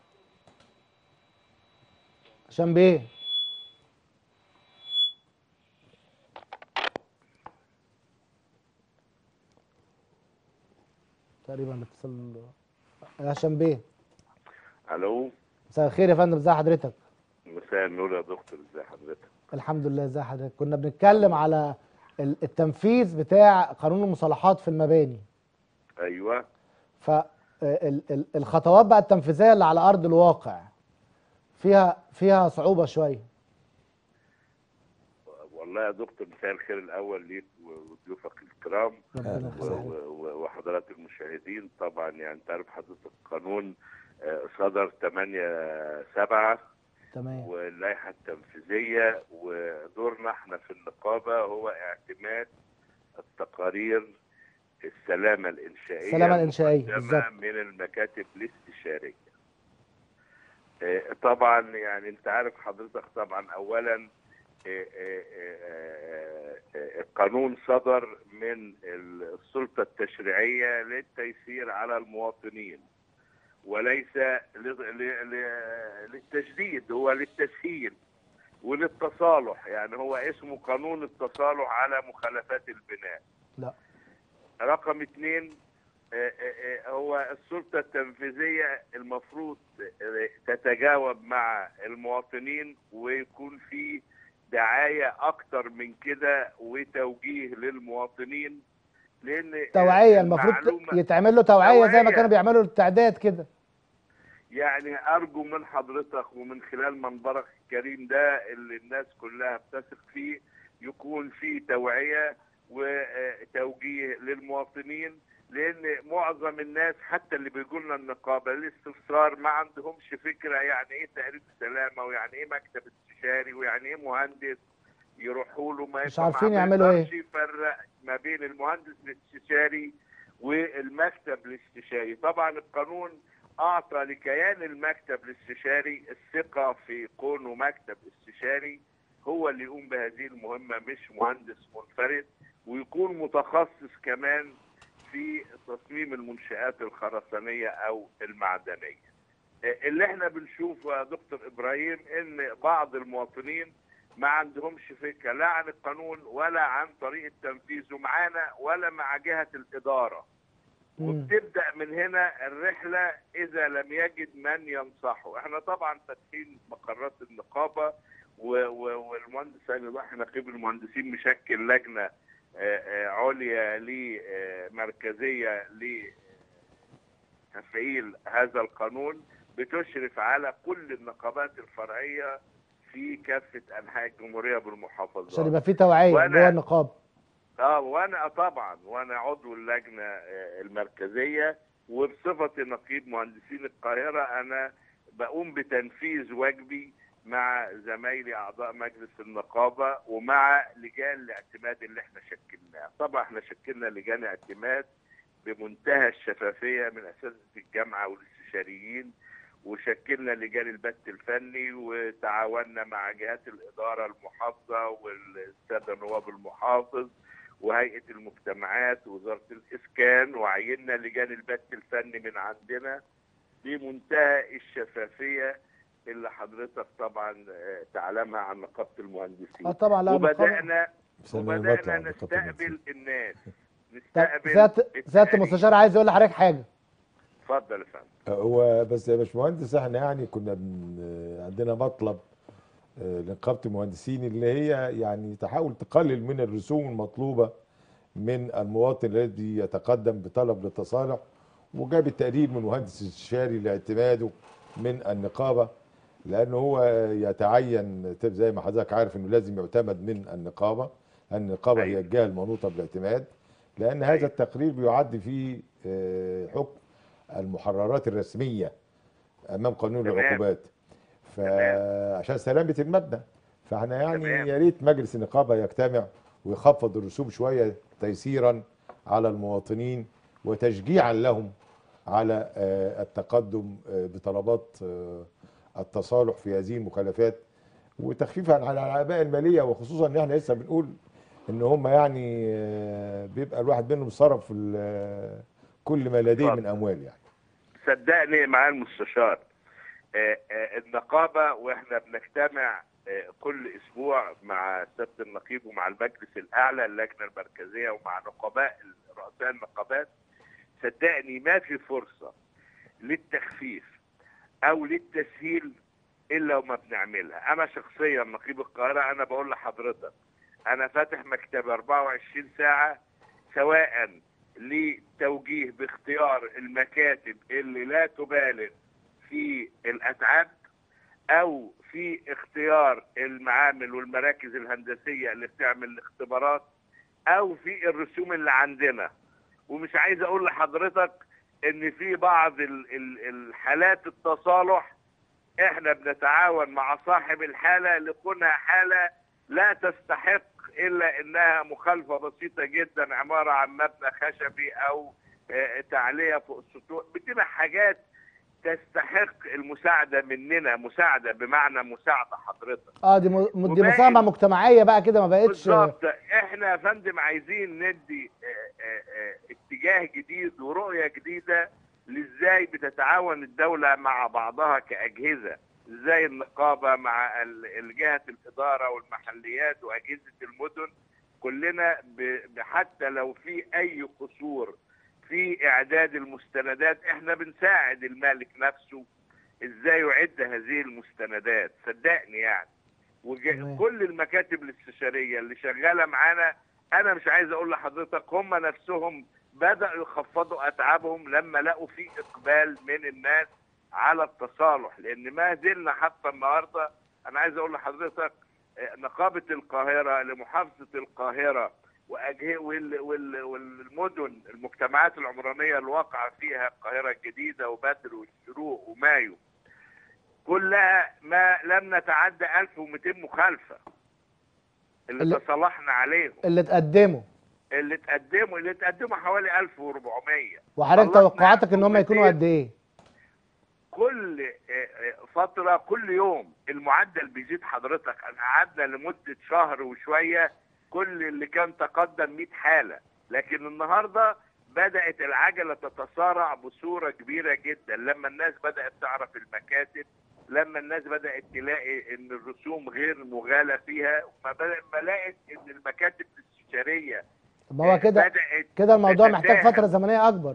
هشام بيه تقريبا الاتصال يا هشام بيه الو مساء الخير يا فندم ازي حضرتك مساء النور يا دكتور ازي حضرتك الحمد لله ازي حضرتك كنا بنتكلم على ال- التنفيذ بتاع قانون المصالحات في المباني ايوه فالخطوات بقى التنفيذيه اللي على ارض الواقع فيها فيها صعوبه شويه والله يا دكتور مساء الخير الاول ليك وضيوفك الكرام ربنا و- يخليك و- و- وحضرات المشاهدين طبعا يعني انت عارف حضرتك القانون آه، صدر 8 7 تمام واللائحه التنفيذيه ودورنا احنا في النقابه هو اعتماد التقارير السلامه الانشائيه السلامة الإنشائية، المقدمة بالظبط. من المكاتب الاستشاريه. آه، طبعا يعني انت عارف حضرتك طبعا اولا آه، آه، آه، آه، القانون صدر من السلطه التشريعيه للتيسير على المواطنين وليس ل- ل- ل- للتشديد هو للتسهيل وللتصالح يعني هو اسمه قانون التصالح على مخالفات البناء لا رقم اثنين آه، آه، آه، هو السلطة التنفيذية المفروض آه، تتجاوب مع المواطنين ويكون في دعاية أكتر من كده وتوجيه للمواطنين لأن آه، توعيه المفروض المعلومة- يتعمل له توعيه زي ما توعية. كانوا بيعملوا التعداد كده يعني ارجو من حضرتك ومن خلال منبرك الكريم ده اللي الناس كلها بتثق فيه يكون في توعيه وتوجيه للمواطنين لان معظم الناس حتى اللي بيجوا لنا النقابه الاستفسار ما عندهمش فكره يعني ايه تقرير سلامه ويعني ايه مكتب استشاري ويعني ايه مهندس يروحوا له ما مش يفهم- عارفين ما يعملوا إيه. يقدرش يفرق ما بين المهندس الاستشاري والمكتب الاستشاري طبعا القانون اعطى لكيان المكتب الاستشاري الثقه في كونه مكتب استشاري هو اللي يقوم بهذه المهمه مش مهندس منفرد ويكون متخصص كمان في تصميم المنشآت الخرسانيه او المعدنيه. اللي احنا بنشوفه يا دكتور ابراهيم ان بعض المواطنين ما عندهمش فكره لا عن القانون ولا عن طريقه تنفيذه معانا ولا مع جهه الاداره. مم. وبتبدا من هنا الرحله اذا لم يجد من ينصحه احنا طبعا فاتحين مقرات النقابه و- و- والمهندس هاني ضحي نقيب المهندسين مشكل لجنه آه، آه، عليا لمركزيه لتفعيل هذا القانون بتشرف على كل النقابات الفرعيه في كافه انحاء الجمهوريه بالمحافظات عشان يبقى في توعيه وأنا- جوه النقابه اه وانا طبعا وانا عضو اللجنه آه، المركزيه وبصفتي نقيب مهندسين القاهره انا بقوم بتنفيذ واجبي مع زمايلي اعضاء مجلس النقابه ومع لجان الاعتماد اللي احنا شكلناها طبعا احنا شكلنا لجان اعتماد بمنتهى الشفافيه من اساتذه الجامعه والاستشاريين وشكلنا لجان البث الفني وتعاوننا مع جهات الاداره المحافظه والساده نواب المحافظ وهيئه المجتمعات ووزاره الاسكان وعيننا لجان البث الفني من عندنا بمنتهى الشفافيه اللي حضرتك طبعا آه، تعلمها عن نقابه المهندسين اه طبعا لا النقابة- وبدانا بس أنا وبدانا بطلع نقابة نستقبل المهندسين. الناس طب نستقبل سياده سياده التقارير. المستشار عايز يقول لحضرتك حاجه اتفضل يا فندم هو بس يا باشمهندس احنا يعني كنا بن- عندنا مطلب آه، لنقابه المهندسين اللي هي يعني تحاول تقلل من الرسوم المطلوبه من المواطن الذي يتقدم بطلب للتصالح وجاب التقرير من مهندس استشاري لاعتماده من النقابه لانه هو يتعين تب- زي ما حضرتك عارف انه لازم يعتمد من النقابه النقابه هي أيوة. الجهه المنوطه بالاعتماد لان هذا أيوة. التقرير بيعد فيه آه، حكم المحررات الرسميه امام قانون تمام. العقوبات فعشان سلامه المبنى فاحنا يعني تمام. يا ريت مجلس النقابه يجتمع ويخفض الرسوم شويه تيسيرا على المواطنين وتشجيعا لهم على آه، التقدم آه، بطلبات آه، التصالح في هذه المخالفات وتخفيفا على الاعباء الماليه وخصوصا ان احنا لسه بنقول ان هم يعني آه، بيبقى الواحد منهم صرف ال- كل ما لديه من اتفضل. اموال يعني صدقني مع المستشار آه، آه، النقابة واحنا بنجتمع آه، كل اسبوع مع سيادة النقيب ومع المجلس الاعلى اللجنة المركزية ومع نقباء رؤساء النقابات صدقني ما في فرصة للتخفيف او للتسهيل الا وما بنعملها انا شخصيا نقيب القاهرة انا بقول لحضرتك انا فاتح مكتب 24 ساعة سواء لتوجيه باختيار المكاتب اللي لا تبالغ في الاتعاب او في اختيار المعامل والمراكز الهندسيه اللي بتعمل الاختبارات او في الرسوم اللي عندنا ومش عايز اقول لحضرتك ان في بعض ال- ال- الحالات التصالح احنا بنتعاون مع صاحب الحاله لكونها حاله لا تستحق الا انها مخالفه بسيطه جدا عباره عن مبنى خشبي او آه، تعليه فوق السطوح بتبقى حاجات تستحق المساعده مننا مساعده بمعنى مساعده حضرتك اه دي م... دي وباقي- مساهمه مجتمعيه بقى كده ما بقتش بالظبط احنا يا فندم عايزين ندي آه، آه، آه، اتجاه جديد ورؤيه جديده لازاي بتتعاون الدوله مع بعضها كاجهزه ازاي النقابه مع ال- الجهه الاداره والمحليات واجهزه المدن كلنا ب- حتى لو في اي قصور في اعداد المستندات احنا بنساعد المالك نفسه ازاي يعد هذه المستندات صدقني يعني تمام. وكل المكاتب الاستشاريه اللي شغاله معانا انا مش عايز اقول لحضرتك هم نفسهم بداوا يخفضوا اتعابهم لما لقوا في اقبال من الناس على التصالح لان ما زلنا حتى النهارده انا عايز اقول لحضرتك آه، نقابه القاهره لمحافظه القاهره وأجه... وال... وال... والمدن المجتمعات العمرانيه الواقعه فيها القاهره الجديده وبدر والشروق ومايو كلها ما لم نتعدى 1200 مخالفه اللي اللي- تصالحنا عليهم اللي تقدموا اللي تقدموا اللي تقدموا حوالي 1400 وحضرتك خلصنا توقعاتك ان هم يكونوا 1200. قد ايه؟ كل آه، آه، فترة كل يوم المعدل بيزيد حضرتك انا قعدنا لمدة شهر وشوية كل اللي كان تقدم 100 حالة لكن النهاردة بدأت العجلة تتسارع بصورة كبيرة جدا لما الناس بدأت تعرف المكاتب لما الناس بدأت تلاقي ان الرسوم غير مغالى فيها ما بدأ- ما لقت ان المكاتب الاستشارية طب ما هو كده بدأت كده الموضوع محتاج تتساهل. فتره زمنيه اكبر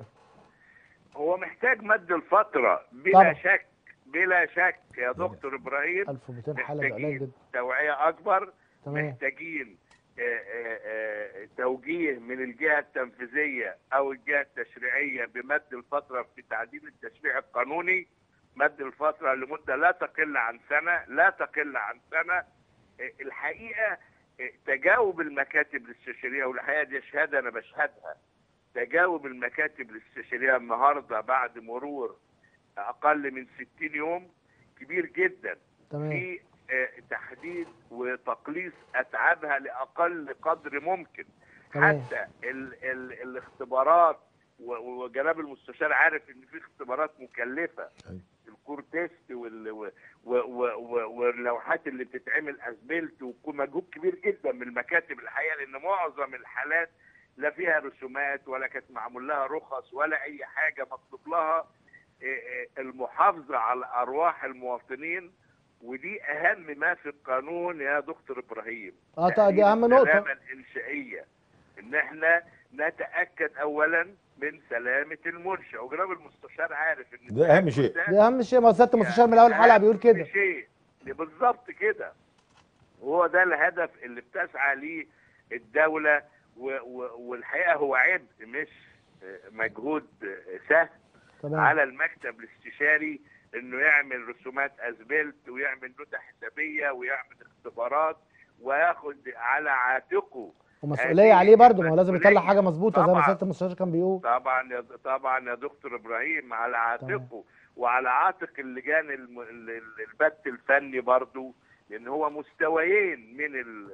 هو محتاج مد الفترة بلا طبعا. شك بلا شك يا دكتور ابراهيم 1200 حاله ده قليل محتاجين جدا توعية أكبر تمام محتاجين آه، آه، آه، توجيه من الجهة التنفيذية أو الجهة التشريعية بمد الفترة في تعديل التشريع القانوني مد الفترة لمدة لا تقل عن سنة لا تقل عن سنة آه، الحقيقة آه، تجاوب المكاتب الاستشارية والحقيقة دي شهادة أنا بشهدها تجاوب المكاتب الاستشارية النهاردة بعد مرور أقل من 60 يوم كبير جدا تمام في آه، تحديد وتقليص اتعابها لاقل قدر ممكن تمام. حتى ال ال الاختبارات و- وجناب المستشار عارف ان في اختبارات مكلفه أيوة. الكور تيست وال- و- و- و- و- واللوحات اللي بتتعمل اسبلت ومجهود كبير جدا من المكاتب الحقيقه لان معظم الحالات لا فيها رسومات ولا كانت معمول لها رخص ولا اي حاجه مطلوب لها آه، آه، المحافظه على ارواح المواطنين ودي اهم ما في القانون يا دكتور ابراهيم اه طيب دي تأهيل اهم نقطه السلامه الانشائيه ان احنا نتاكد اولا من سلامه المنشا وجناب المستشار عارف ان ده أهم شيء. دي اهم شيء ما هو سياده المستشار من اول حلقه بيقول كده أهم شيء بالظبط كده وهو ده الهدف اللي بتسعى ليه الدوله و و والحقيقه هو عبء مش آه، مجهود آه، سهل تمام على المكتب الاستشاري انه يعمل رسومات اسبلت ويعمل نوتة حسابيه ويعمل اختبارات وياخد على عاتقه ومسؤوليه هذه عليه برضه ما هو لازم يطلع مسؤولية. حاجه مظبوطه زي ما طبعاً. سياده المستشار كان بيقول طبعا يا طبعا يا دكتور ابراهيم على عاتقه وعلى عاتق اللجان الم- ال- ال- البث الفني برضه لان هو مستويين من ال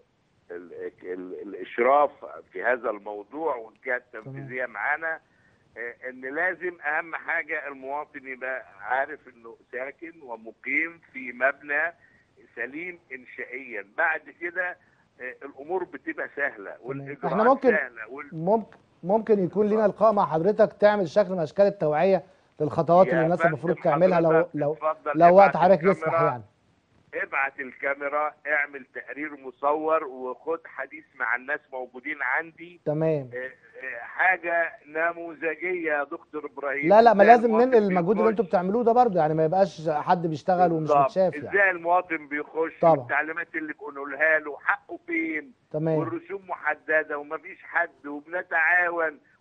ال ال الاشراف في هذا الموضوع والجهه التنفيذيه معانا آه، ان لازم اهم حاجه المواطن يبقى عارف انه ساكن ومقيم في مبنى سليم انشائيا بعد كده آه، الامور بتبقى سهله والاجراءات إحنا ممكن- سهله وال... ممكن ممكن يكون لينا لقاء مع حضرتك تعمل شكل من اشكال التوعيه للخطوات اللي يا الناس فندم المفروض تعملها لو حضرتك لو اتفضل لو وقت ابعت حضرتك يسمح الكاميرا، يعني ابعت الكاميرا اعمل تقرير مصور وخد حديث مع الناس موجودين عندي تمام اه، اه، حاجه نموذجيه يا دكتور ابراهيم لا لا ما إزاي لازم المواطن ننقل المجهود اللي بيخش. انتوا بتعملوه ده برضه يعني ما يبقاش حد بيشتغل ومش بالظبط. متشاف يعني ازاي المواطن بيخش طبعا. والتعليمات اللي بنقولها له حقه فين تمام والرسوم محدده ومفيش حد وبنتعاون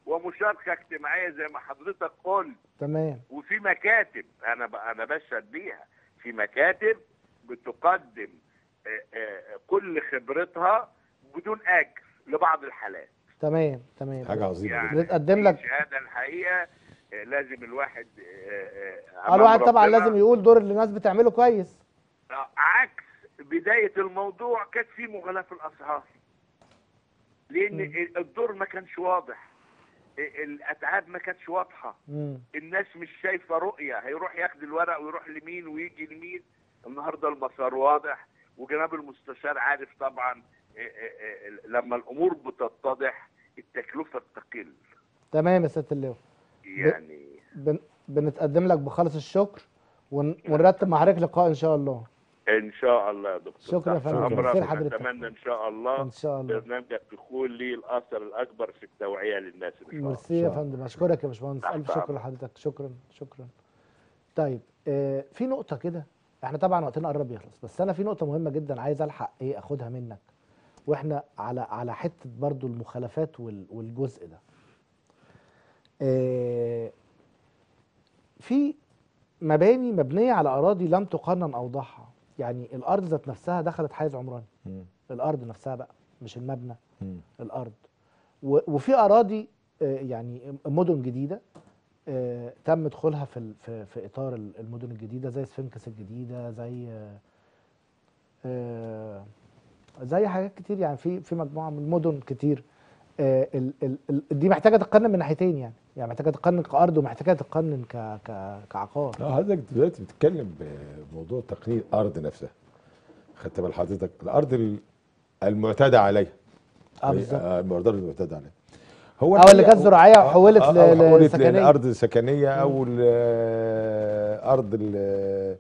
ومشاركه اجتماعيه زي ما حضرتك قلت تمام وفي مكاتب انا ب... انا بشهد بيها في مكاتب بتقدم آه، آه، كل خبرتها بدون اجر لبعض الحالات تمام تمام حاجه عظيمه يعني جدا بنتقدم دي لك شهاده الحقيقه آه، لازم الواحد آه، آه، آه، أمام الواحد طبعا ربنا لازم يقول دور اللي الناس بتعمله كويس آه، عكس بداية الموضوع كانت في مغالاة في الأسعار لأن مم. الدور ما كانش واضح الأتعاب ما كانتش واضحة مم. الناس مش شايفة رؤية هيروح ياخد الورق ويروح لمين ويجي لمين النهاردة المسار واضح وجناب المستشار عارف طبعا آه، آه، آه، لما الأمور بتتضح التكلفة بتقل تمام يا سياده اللواء يعني بن... بنتقدم لك بخالص الشكر ون... ونرتب مع حضرتك لقاء ان شاء الله ان شاء الله يا دكتور شكرا يا تحت فندم. أمرك. خير حضرتك. اتمنى ان شاء الله ان شاء الله برنامجك يكون لي الاثر الاكبر في التوعيه للناس ان شاء الله ميرسي يا شاء الله. فندم اشكرك يا باشمهندس تحت الف شكر أمرك. لحضرتك شكرا شكرا طيب آه في نقطه كده احنا طبعا وقتنا قرب يخلص بس انا في نقطه مهمه جدا عايز الحق ايه اخدها منك واحنا على على حته برضو المخالفات وال والجزء ده آه في مباني مبنيه على اراضي لم تقنن اوضاعها يعني الارض ذات نفسها دخلت حيز عمراني مم. الارض نفسها بقى مش المبنى مم. الارض و- وفي اراضي آه، يعني مدن جديده آه، تم دخولها في ال- في في اطار ال- المدن الجديده زي سفنكس الجديده زي آه، آه، زي حاجات كتير يعني في في مجموعه من المدن كتير آه، ال- ال- ال- دي محتاجه تقنن من ناحيتين يعني يعني محتاجه تقنن كارض ومحتاجه تقنن ك ك كعقار لا حضرتك دلوقتي بتتكلم بموضوع تقنين الارض نفسها خدت بال حضرتك الارض ال- المعتدى عليها اه بالظبط آه، الارض المعتدى عليها هو أو اللي الحقيقة- كانت زراعية وحولت آه، ل- أو حولت لسكنية. للارض السكنيه او الارض ال-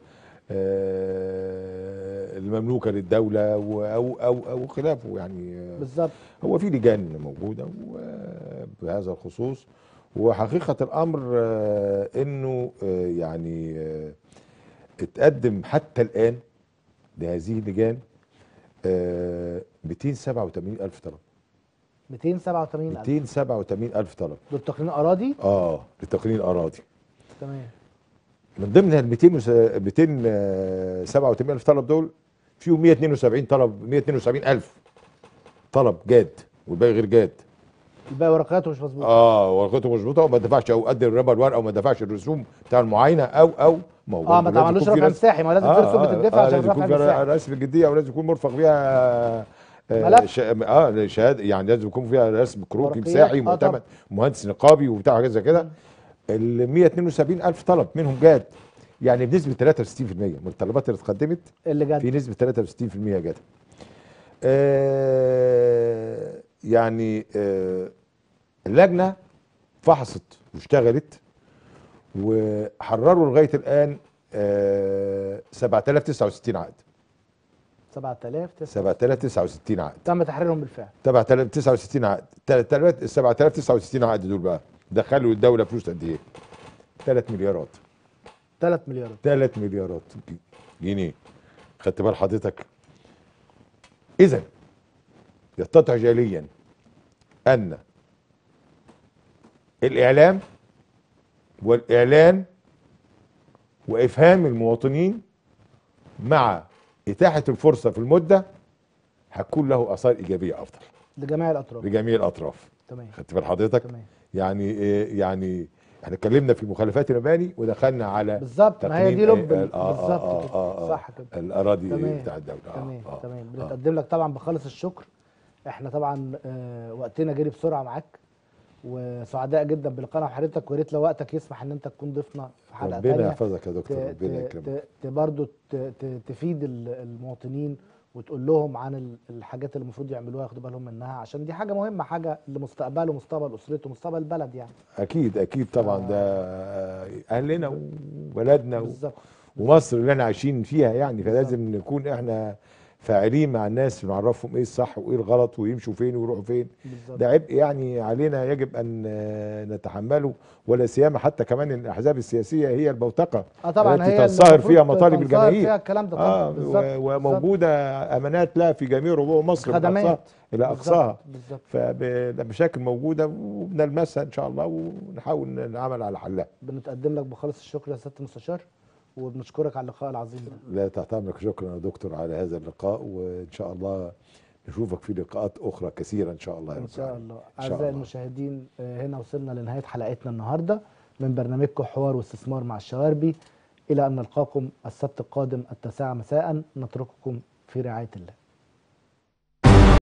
آه، المملوكه للدوله و- او او او خلافه يعني آه، بالظبط هو في لجان موجوده و- بهذا الخصوص وحقيقه الامر آه، انه آه، يعني آه، اتقدم حتى الان لهذه اللجان آه، 287 الف طلب 287000 287 الف طلب دول تقنين اراضي اه لتقنين الاراضي تمام من ضمن ال 200 وس- 287 الف طلب دول فيهم 172 طلب 172 الف طلب جاد والباقي غير جاد الباقي ورقاته مش مظبوطه اه ورقته مظبوطه وما دفعش او قدم الربا الورقه وما دفعش الرسوم بتاع المعاينه او او ما هو اه ما برضه لازم تعملوش يكون في رفع رسم- مساحي ما لازم في رسوم بتدفع عشان لازم رفع يكون في مساحي رسم الجديه ولازم يكون مرفق بيها آه، ملف. ش- اه شهاده يعني لازم يكون فيها رسم كروكي ورقيات. مساحي آه، معتمد طبعا. مهندس نقابي وبتاع حاجات زي كده ال 172 الف طلب منهم جاد يعني بنسبه 63% من الطلبات اللي اتقدمت اللي في جد نسبه 63% جت آه يعني آه اللجنه فحصت واشتغلت وحرروا لغايه الان آه 7069 عقد 7000 9 7069 عقد تم تحريرهم بالفعل 7069 عقد 7069 عقد دول بقى دخلوا الدوله فلوس قد ايه 3 مليارات 3 مليارات 3 مليارات جنيه خدت بال حضرتك اذا يتضح جليا ان الاعلام والاعلان وافهام المواطنين مع اتاحه الفرصه في المده هتكون له اثار ايجابيه افضل لجميع الاطراف لجميع الاطراف تمام خدت بال حضرتك تمام يعني إيه يعني احنا اتكلمنا في مخالفات المباني ودخلنا على بالظبط ما هي دي تقنين لب ال- ال- آه، آه، بالظبط آه، كده آه، آه. صح كده الاراضي تمام. بتاع الدوله آه، تمام آه، تمام آه. بنتقدم لك طبعا بخالص الشكر احنا طبعا آه وقتنا جري بسرعه معاك وسعداء جدا بلقائنا وحضرتك ويا ريت لو وقتك يسمح ان انت تكون ضيفنا في حلقه ربنا ثانيه يحفظك يا دكتور ربنا يكرمك برضه تفيد ال- المواطنين وتقول لهم عن ال- الحاجات اللي المفروض يعملوها ياخدوا بالهم منها عشان دي حاجه مهمه حاجه لمستقبله ومستقبل اسرته ومستقبل البلد يعني اكيد اكيد طبعا ده اهلنا وبلدنا و- بالظبط ومصر اللي احنا عايشين فيها يعني فلازم نكون احنا فاعلين مع الناس نعرفهم ايه الصح وايه الغلط ويمشوا فين ويروحوا فين بالظبط ده عبء يعني علينا يجب ان آه، نتحمله ولا سيما حتى كمان الاحزاب السياسيه هي البوتقه اه طبعا التي هي اللي تنصهر المفروض فيها مطالب تنصهر الجماهير. فيها الكلام ده طبعا اه بالظبط و- بالظبط. وموجوده امانات لها في جميع ربوع مصر من خدمات أقصاها الى اقصاها بالظبط فالمشاكل موجوده وبنلمسها ان شاء الله ونحاول نعمل على حلها بنتقدم لك بخالص الشكر يا سياده المستشار وبنشكرك على اللقاء العظيم ده لا تحت امرك شكرا يا دكتور على هذا اللقاء وان شاء الله نشوفك في لقاءات اخرى كثيره ان شاء الله يا ان رب شاء العالمين. الله إن شاء اعزائي الله. المشاهدين آه، هنا وصلنا لنهايه حلقتنا النهارده من برنامجكم حوار واستثمار مع الشواربي الى ان نلقاكم السبت القادم التاسعه مساء نترككم في رعايه الله